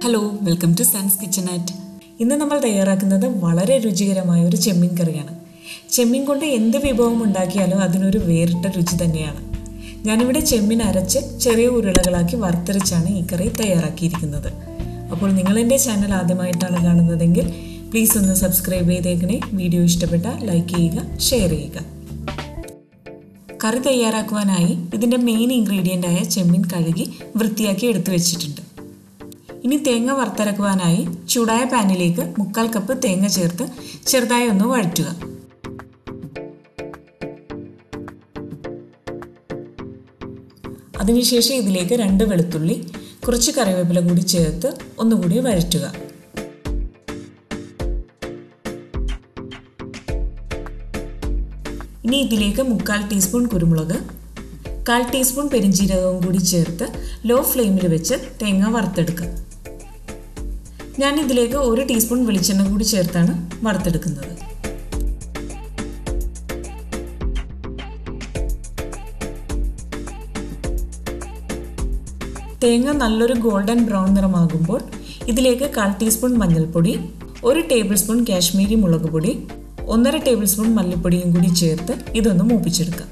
hello welcome to Sun's Kitchen at ഇന്ന് നമ്മൾ തയ്യാറാക്കുന്നത് വളരെ രുചികരമായ ഒരു ചെമ്മീൻ കറിയാണ് ചെമ്മീൻ കൊണ്ട് എന്ത് വിഭവം ഉണ്ടാക്കിയാലും അതിനൊരു വേറിട്ട രുചി തന്നെയാണ് ഞാനിവിടെ ചെമ്മീൻ അരച്ച് ചെറിയ ഉരുളകളാക്കി വറുത്തരച്ചാണ് ഈ കറി തയ്യാറാക്കിയിരിക്കുന്നത് അപ്പോൾ നിങ്ങൾ എൻ്റെ ചാനൽ ആദ്യമായിട്ടാണ് കാണുന്നതെങ്കിൽ പ്ലീസ് ഒന്ന് സബ്സ്ക്രൈബ് ചെയ്തേക്കണേ വീഡിയോ ഇഷ്ടപ്പെട്ട ലൈക്ക് ചെയ്യുക ഷെയർ ചെയ്യുക കറി തയ്യാറാക്കുവാനായി ഇതിൻ്റെ മെയിൻ ഇൻഗ്രീഡിയൻ്റ് ആയ ചെമ്മീൻ കഴുകി വൃത്തിയാക്കി എടുത്തു വെച്ചിട്ടുണ്ട് ഇനി തേങ്ങ വറുത്തരക്കുവാനായി ചൂടായ പാനിലേക്ക് മുക്കാൽ കപ്പ് തേങ്ങ ചേർത്ത് ചെറുതായി ഒന്ന് വഴറ്റുക അതിനുശേഷം ഇതിലേക്ക് രണ്ട് വെളുത്തുള്ളി കുറച്ച് കറിവേപ്പില കൂടി ചേർത്ത് ഒന്നുകൂടി വഴറ്റുക ഇനി ഇതിലേക്ക് മുക്കാൽ ടീസ്പൂൺ കുരുമുളക് കാൽ ടീസ്പൂൺ പെരിഞ്ചീരകവും കൂടി ചേർത്ത് ലോ ഫ്ലെയിമിൽ വെച്ച് തേങ്ങ വറുത്തെടുക്കുക ഞാൻ ഇതിലേക്ക് ഒരു ടീസ്പൂൺ വെളിച്ചെണ്ണ കൂടി ചേർത്താണ് വറുത്തെടുക്കുന്നത് തേങ്ങ നല്ലൊരു ഗോൾഡൻ ബ്രൗൺ നിറമാകുമ്പോൾ ഇതിലേക്ക് കാൽ ടീസ്പൂൺ മഞ്ഞൾപ്പൊടി ഒരു ടേബിൾ സ്പൂൺ കാശ്മീരി മുളക് പൊടി ഒന്നര ടേബിൾ സ്പൂൺ മല്ലിപ്പൊടിയും കൂടി ചേർത്ത് ഇതൊന്ന് മൂപ്പിച്ചെടുക്കാം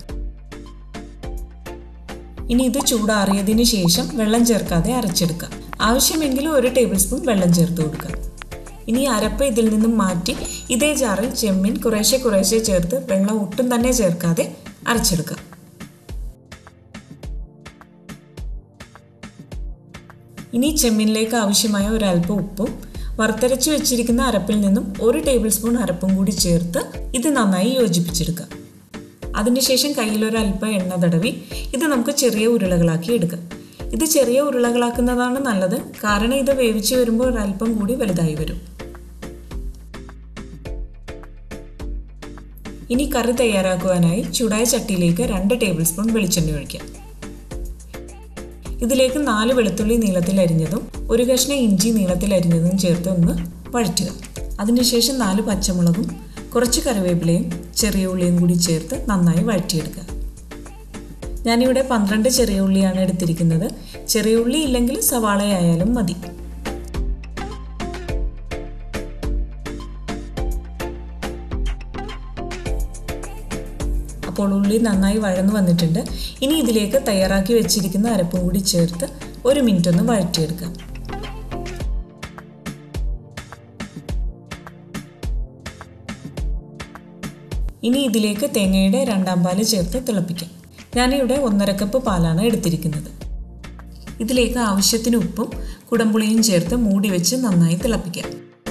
ഇനി ഇത് ചൂടാറിയതിന് ശേഷം വെള്ളം ചേർക്കാതെ അരച്ചെടുക്കാം ആവശ്യമെങ്കിൽ ഒരു ടേബിൾ സ്പൂൺ വെള്ളം ചേർത്ത് കൊടുക്കുക ഇനി അരപ്പ് ഇതിൽ നിന്നും മാറ്റി ഇതേ ജാറിൽ ചെമ്മീൻ കുറേശ്ശെ കുറേശ്ശെ ചേർത്ത് വെള്ളം ഒട്ടും തന്നെ ചേർക്കാതെ അരച്ചെടുക്കാം ഇനി ചെമ്മീനിലേക്ക് ആവശ്യമായ ഒരല്പം ഉപ്പും വറുത്തരച്ച് വെച്ചിരിക്കുന്ന അരപ്പിൽ നിന്നും ഒരു ടേബിൾ സ്പൂൺ അരപ്പും കൂടി ചേർത്ത് ഇത് നന്നായി യോജിപ്പിച്ചെടുക്കാം അതിനുശേഷം കയ്യിലൊരല്പം എണ്ണ തടവി ഇത് നമുക്ക് ചെറിയ ഉരുളകളാക്കി എടുക്കാം ഇത് ചെറിയ ഉരുളകളാക്കുന്നതാണ് നല്ലത് കാരണം ഇത് വേവിച്ച് വരുമ്പോൾ ഒരല്പം കൂടി വലുതായി വരും ഇനി കറി തയ്യാറാക്കുവാനായി ചൂടായ ചട്ടിയിലേക്ക് രണ്ട് ടേബിൾ സ്പൂൺ വെളിച്ചെണ്ണ ഒഴിക്കാം ഇതിലേക്ക് നാല് വെളുത്തുള്ളി നീളത്തിൽ അരിഞ്ഞതും ഒരു കഷ്ണം ഇഞ്ചി നീളത്തിൽ അരിഞ്ഞതും ചേർത്ത് ഒന്ന് വഴറ്റുക അതിനുശേഷം നാല് പച്ചമുളകും കുറച്ച് കറിവേപ്പിലയും ചെറിയ ഉള്ളിയും കൂടി ചേർത്ത് നന്നായി വഴറ്റിയെടുക്കുക ഞാനിവിടെ പന്ത്രണ്ട് ചെറിയ ഉള്ളിയാണ് എടുത്തിരിക്കുന്നത് ചെറിയ ഉള്ളി ഇല്ലെങ്കിൽ സവാളയായാലും മതി അപ്പോൾ ഉള്ളി നന്നായി വഴന്നു വന്നിട്ടുണ്ട് ഇനി ഇതിലേക്ക് തയ്യാറാക്കി വെച്ചിരിക്കുന്ന അരപ്പും കൂടി ചേർത്ത് ഒരു മിനിറ്റ് ഒന്ന് വഴറ്റിയെടുക്കാം ഇനി ഇതിലേക്ക് തേങ്ങയുടെ രണ്ടാം പാല് ചേർത്ത് തിളപ്പിക്കാം ഞാനിവിടെ ഒന്നര കപ്പ് പാലാണ് എടുത്തിരിക്കുന്നത് ഇതിലേക്ക് ആവശ്യത്തിന് ഉപ്പും കുടംപുളിയും ചേർത്ത് മൂടി വെച്ച് നന്നായി തിളപ്പിക്കാം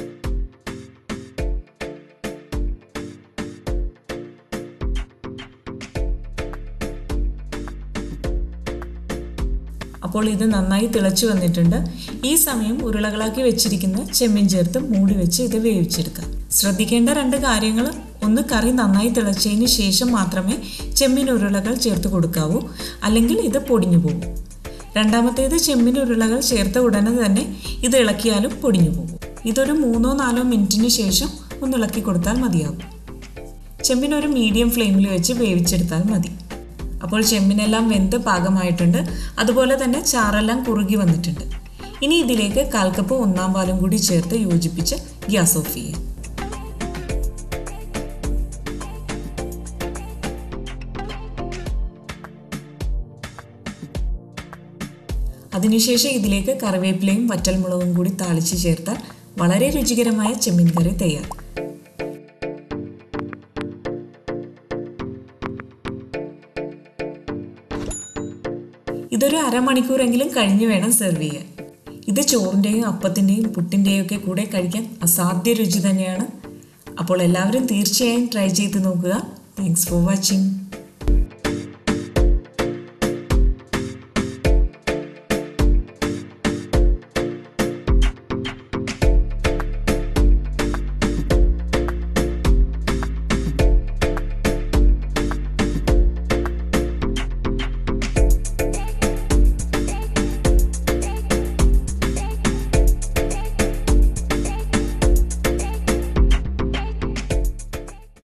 അപ്പോൾ ഇത് നന്നായി തിളച്ചു വന്നിട്ടുണ്ട് ഈ സമയം ഉരുളകളാക്കി വെച്ചിരിക്കുന്ന ചെമ്മീൻ ചേർത്ത് മൂടി വെച്ച് ഇത് വേവിച്ചെടുക്കാം ശ്രദ്ധിക്കേണ്ട രണ്ട് കാര്യങ്ങൾ ഒന്ന് കറി നന്നായി തിളച്ചതിന് ശേഷം മാത്രമേ ചെമ്മീൻ ഉരുളകൾ ചേർത്ത് കൊടുക്കാവൂ അല്ലെങ്കിൽ ഇത് പൊടിഞ്ഞു പോകും രണ്ടാമത്തേത് ചെമ്മീൻ ഉരുളകൾ ചേർത്ത ഉടനെ തന്നെ ഇത് ഇളക്കിയാലും പൊടിഞ്ഞു പോകും ഇതൊരു മൂന്നോ നാലോ മിനിറ്റിന് ശേഷം ഒന്ന് ഇളക്കി കൊടുത്താൽ മതിയാകും ചെമ്മീൻ ഒരു മീഡിയം ഫ്ലെയിമിൽ വെച്ച് വേവിച്ചെടുത്താൽ മതി അപ്പോൾ ചെമ്മിനെല്ലാം വെന്ത് പാകമായിട്ടുണ്ട് അതുപോലെ തന്നെ ചാറെല്ലാം കുറുകി വന്നിട്ടുണ്ട് ഇനി ഇതിലേക്ക് കാൽ കപ്പ് ഒന്നാം പാലും കൂടി ചേർത്ത് യോജിപ്പിച്ച് ഗ്യാസ് ഓഫ് ചെയ്യാം അതിനുശേഷം ഇതിലേക്ക് കറിവേപ്പിലയും വറ്റൽമുളകും കൂടി താളിച്ച് ചേർത്താൽ വളരെ രുചികരമായ ചെമ്മീൻ കറി തയ്യാർ ഇതൊരു അരമണിക്കൂറെങ്കിലും കഴിഞ്ഞ് വേണം സെർവ് ചെയ്യാൻ ഇത് ചോറിൻ്റെയും അപ്പത്തിൻ്റെയും പുട്ടിൻ്റെയും ഒക്കെ കൂടെ കഴിക്കാൻ അസാധ്യ രുചി തന്നെയാണ് അപ്പോൾ എല്ലാവരും തീർച്ചയായും ട്രൈ ചെയ്ത് നോക്കുക താങ്ക്സ് ഫോർ വാച്ചിങ്